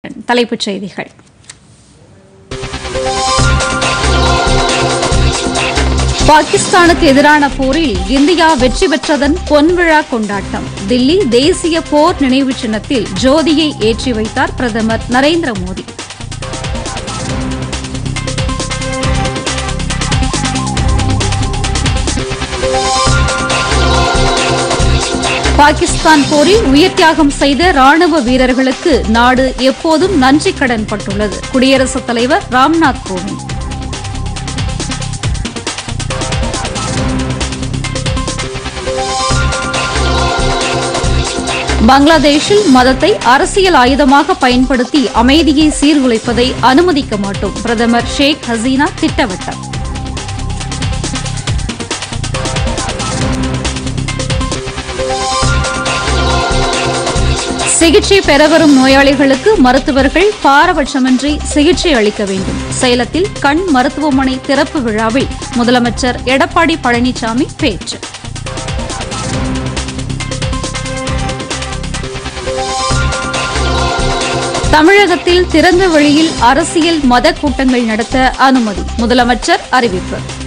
தலைப்புச் செய்திகள் பாகிஸ்தானுக்கு எதிரான போரில் இந்தியா வெற்றி பெற்றதன் பொன்விழா கொண்டாட்டம் தில்லி தேசிய போர் நினைவு சின்னத்தில் ஜோதியை ஏற்றி வைத்தார் பிரதமர் நரேந்திர மோடி பாகிஸ்தான் போரில் உயிர் தியாகம் செய்த ராணுவ வீரர்களுக்கு நாடு எப்போதும் நன்றி கடன் பட்டுள்ளது குடியரசுத் தலைவர் ராம்நாத் கோவிந்த் பங்களாதேஷில் மதத்தை அரசியல் ஆயுதமாக பயன்படுத்தி அமைதியை சீர்குலைப்பதை அனுமதிக்க மாட்டோம் பிரதமர் ஷேக் ஹசீனா திட்டவட்டம் சிகிச்சை பெற வரும் நோயாளிகளுக்கு மருத்துவர்கள் பாரபட்சமின்றி சிகிச்சை அளிக்க வேண்டும் சேலத்தில் கண் மருத்துவமனை திறப்பு விழாவில் முதலமைச்சர் எடப்பாடி பழனிசாமி பேச்சு தமிழகத்தில் திறந்த வெளியில் அரசியல் மத கூட்டங்கள் நடத்த அனுமதி முதலமைச்சர் அறிவிப்பு